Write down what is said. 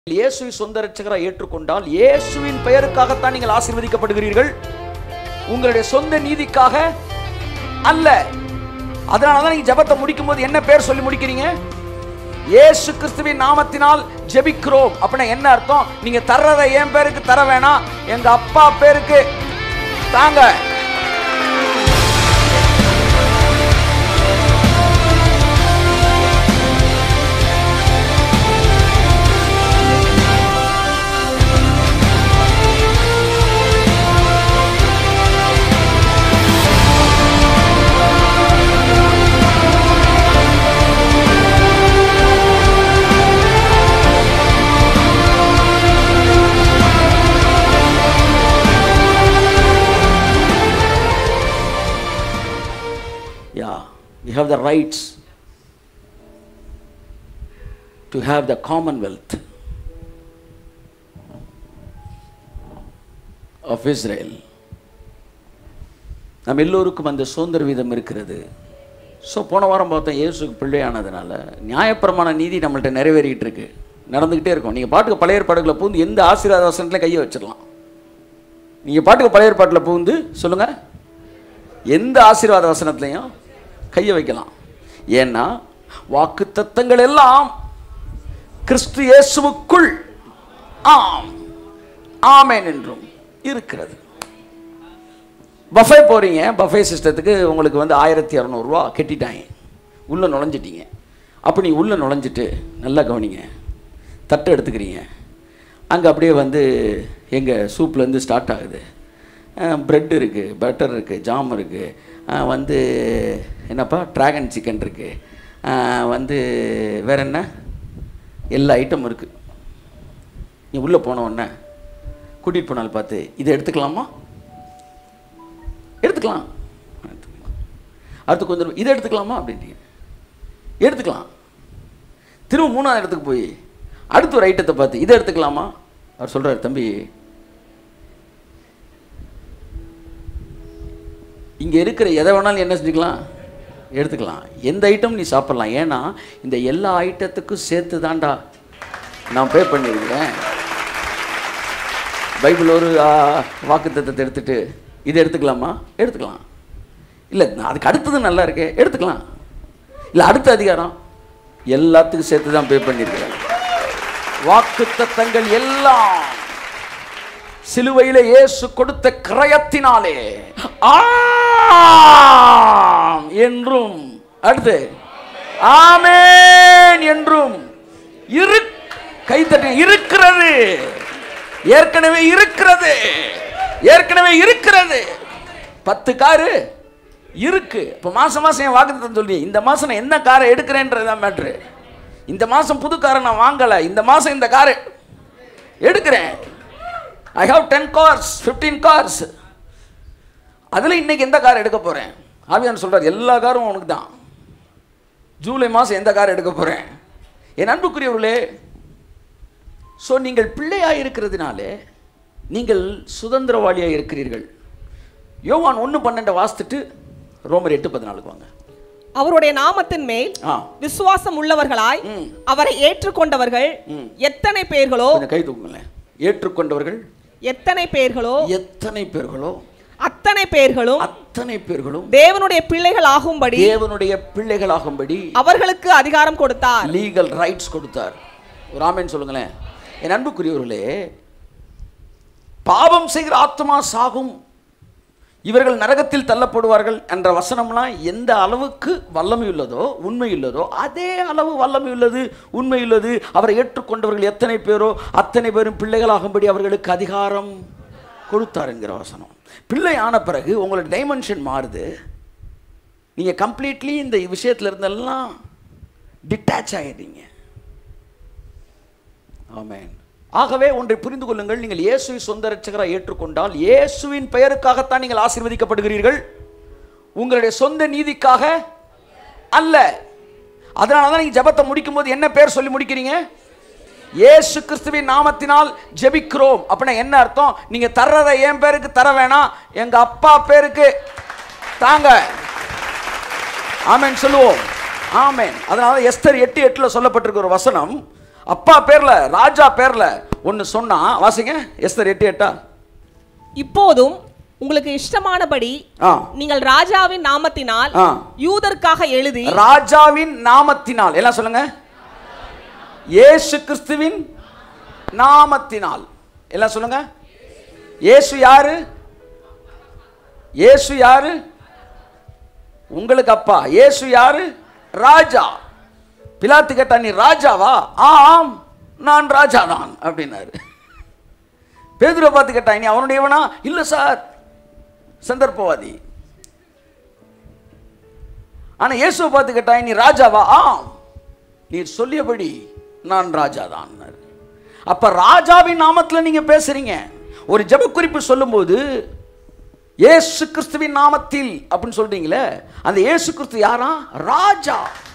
இயேசுவை சொந்த ரட்சகராக ஏற்றுக்கொண்டால் இயேசுவின் பெயருக்காகத்தான் நீங்கள் ஆசீர்வதிக்கப்படுகிறீர்கள் உங்களுடைய சொந்த நீதிக்காக அல்ல அதனால தான் நீங்க ஜெபத்தை முடிக்கும் போது என்ன பேர் சொல்லி முடிக்கிறீங்க இயேசு கிறிஸ்துவின் நாமத்தினால் ஜெபிக்கிறோம் அப்படின்னா என்ன அர்த்தம் நீங்க தர்றதை என் பேருக்கு தர வேணாம் எங்க அப்பா பேருக்கு தாங்க Yeah, we have the rights to have the commonwealth of Israel. நம்ம எல்லோருக்கும் அந்த சுதந்திர வீதம் இருக்கிறது ஸோ போன வாரம் பார்த்தோம் இயேசுக்கு பிள்ளையானதுனால நியாயப்பிரமாண நீதி நம்மள்ட்ட நிறைவேறிட்டு இருக்கு நடந்துக்கிட்டே இருக்கும் நீங்கள் பாட்டுக்கு பழைய ஏற்பாடுகளை பூந்து எந்த ஆசீர்வாத வசனத்துலையும் கையை வச்சிடலாம் நீங்கள் பாட்டுக்கு பழைய ஏற்பாட்டில் பூந்து சொல்லுங்கள் எந்த ஆசீர்வாத வசனத்துலையும் கையை வைக்கலாம் ஏன்னா வாக்கு தத்தங்கள் எல்லாம் கிறிஸ்து இயேசுவுக்குள் ஆம் ஆமேன் என்றும் இருக்கிறது பஃபே போகிறீங்க பஃபே சிஸ்டத்துக்கு உங்களுக்கு வந்து ஆயிரத்தி இரநூறுவா கட்டிட்டாங்க உள்ளே நுழைஞ்சிட்டீங்க அப்போ நீ உள்ளே நுழைஞ்சிட்டு நல்லா கவனிங்க தட்டை எடுத்துக்கிறீங்க அங்கே அப்படியே வந்து எங்கள் சூப்லேருந்து ஸ்டார்ட் ஆகுது ப்ரெட் இருக்குது பட்டர் இருக்குது ஜாம் இருக்குது வந்து என்னப்பா ட்ராகன் சிக்கன் இருக்குது வந்து வேற என்ன எல்லா ஐட்டம் இருக்குது நீ உள்ளே போன உடனே கூட்டிகிட்டு போனால் பார்த்து இதை எடுத்துக்கலாமா எடுத்துக்கலாம் எடுத்துக்கலாம். அடுத்து கொஞ்சம் இதை எடுத்துக்கலாமா அப்படின்றீங்க எடுத்துக்கலாம் திரும்ப மூணாவது இடத்துக்கு போய் அடுத்த ஒரு ஐட்டத்தை பார்த்து இதை எடுத்துக்கலாமா அவர் சொல்றாரு தம்பி இங்கே இருக்கிற எதை வேணாலும் என்ன செஞ்சுக்கலாம் எடுத்துக்கலாம் எந்த ஐட்டம் நீ சாப்பிட்லாம் ஏன்னா இந்த எல்லா ஐட்டத்துக்கும் சேர்த்து தான்டா நான் பே பண்ணியிருக்கிறேன் பைபிள் ஒரு வாக்குத்தத்தத்தை எடுத்துட்டு இதை எடுத்துக்கலாமா எடுத்துக்கலாம் இல்லை அதுக்கு அடுத்தது நல்லா இருக்கே எடுத்துக்கலாம் இல்லை அடுத்த அதிகாரம் எல்லாத்துக்கும் சேர்த்து தான் பே பண்ணியிருக்கிறேன் வாக்குத்தத்தங்கள் எல்லாம் சிலுவையில இயேசு கொடுத்த கிரயத்தினாலே ஆம் என்றும் அடுத்து ஆமேன் என்றும் இரு கைத்தட்டி இருக்கிறது ஏற்கனவே இருக்கிறது ஏற்கனவே இருக்கிறது பத்து காரு இருக்கு இப்போ மாசம் மாசம் என் வாக்குத்தத்தம் சொல்லி இந்த மாசம் நான் என்ன காரை எடுக்கிறேன்றதுதான் மேட்ரு இந்த மாசம் புது காரை நான் வாங்கலை இந்த மாசம் இந்த காரை எடுக்கிறேன் I have ten cars fifteen cars அதில் இன்னைக்கு எந்த கார் எடுக்க போகிறேன் ஆவியான் சொல்கிறார் எல்லா காரும் உனக்கு தான் ஜூலை மாதம் எந்த கார் எடுக்க போகிறேன் என் அன்புக்குரியவர்களே ஸோ நீங்கள் பிள்ளையாக இருக்கிறதுனாலே நீங்கள் சுதந்திரவாளியாக இருக்கிறீர்கள் யோவான் ஒன்று பன்னெண்டை வாசித்துட்டு ரோமர் எட்டு பதினாலுக்கு வாங்க அவருடைய நாமத்தின் மேல் ஆ விசுவாசம் உள்ளவர்களாய் ம். அவரை ஏற்றுக்கொண்டவர்கள் எத்தனை பேர்களோ கொஞ்சம் கை தூக்குங்களேன் ஏற்றுக்கொண்டவர்கள் எத்தனை பேர்களோ எத்தனை பேர்களோ அத்தனை பேர்களும் அத்தனை பேர்களும் தேவனுடைய பிள்ளைகள் ஆகும்படி தேவனுடைய பிள்ளைகளாகும்படி அவர்களுக்கு அதிகாரம் கொடுத்தார் லீகல் ரைட்ஸ் கொடுத்தார் ஒரு ஆமேன்னு சொல்லுங்களேன் என் அன்புக்குரியவர்களே பாவம் செய்கிற ஆத்மா சாகும் இவர்கள் நரகத்தில் தள்ளப்படுவார்கள் என்ற வசனம்லாம் எந்த அளவுக்கு வல்லமை உள்ளதோ உண்மை உள்ளதோ அதே அளவு வல்லமை உள்ளது உண்மை உள்ளது அவரை ஏற்றுக்கொண்டவர்கள் எத்தனை பேரோ அத்தனை பேரும் பிள்ளைகளாகும்படி அவர்களுக்கு அதிகாரம் கொடுத்தார் என்கிற வசனம் பிள்ளை ஆன பிறகு உங்களோட டைமென்ஷன் மாறுது நீங்கள் கம்ப்ளீட்லி இந்த விஷயத்துல இருந்தெல்லாம் டிட்டாச் ஆகிடுறீங்க ஆமென் ஆகவே ஒன்றை புரிந்து கொள்ளுங்கள் நீங்கள் இயேசுவை சொந்த ரட்சகராக ஏற்றுக்கொண்டால் இயேசுவின் பெயருக்காகத்தான் நீங்கள் ஆசீர்வதிக்கப்படுகிறீர்கள் உங்களுடைய சொந்த நீதிக்காக அல்ல அதனால தான் நீங்கள் ஜெபத்தை முடிக்கும் போது என்ன பேர் சொல்லி முடிக்கிறீங்க இயேசு கிறிஸ்துவின் நாமத்தினால் ஜெபிக்கிறோம் அப்படின்னா என்ன அர்த்தம் நீங்க தர்றதை என் பேருக்கு தர வேணாம் எங்க அப்பா பேருக்கு தாங்க ஆமென் சொல்லுவோம் ஆமென் அதனால எஸ்தர் எட்டு எட்டுல சொல்லப்பட்டிருக்க ஒரு வசனம் அப்பா பேர்ல ராஜா பேர்ல ஒன்னு சொன்னா வாசிங்க எஸ்தர் எட்டு எட்டா இப்போதும் உங்களுக்கு இஷ்டமானபடி ஆ நீங்கள் ராஜாவின் நாமத்தினால் ஆ. யூதருக்காக எழுதி ராஜாவின் நாமத்தினால் எல்லாம் சொல்லுங்க இயேசு கிறிஸ்துவின் நாமத்தினால் எல்லாம் சொல்லுங்க இயேசு யாரு இயேசு யாரு உங்களுக்கு அப்பா இயேசு யாரு ராஜா பிலாத்து கேட்டா நீ ராஜாவா ஆம் நான் ராஜா தான் அப்படின்னாரு பேதுருவை பார்த்து கேட்டா நீ அவனுடையவனா இல்ல சார் சந்தர்ப்பவாதி ஆனா இயேசுவை பார்த்து கேட்டா நீ ராஜாவா ஆம் நீர் சொல்லியபடி நான் ராஜா தான் அப்ப ராஜாவின் நாமத்துல நீங்க பேசுறீங்க ஒரு ஜெப குறிப்பு சொல்லும்போது இயேசு கிறிஸ்துவின் நாமத்தில் அப்படின்னு சொல்றீங்களே அந்த இயேசு கிறிஸ்து யாரா ராஜா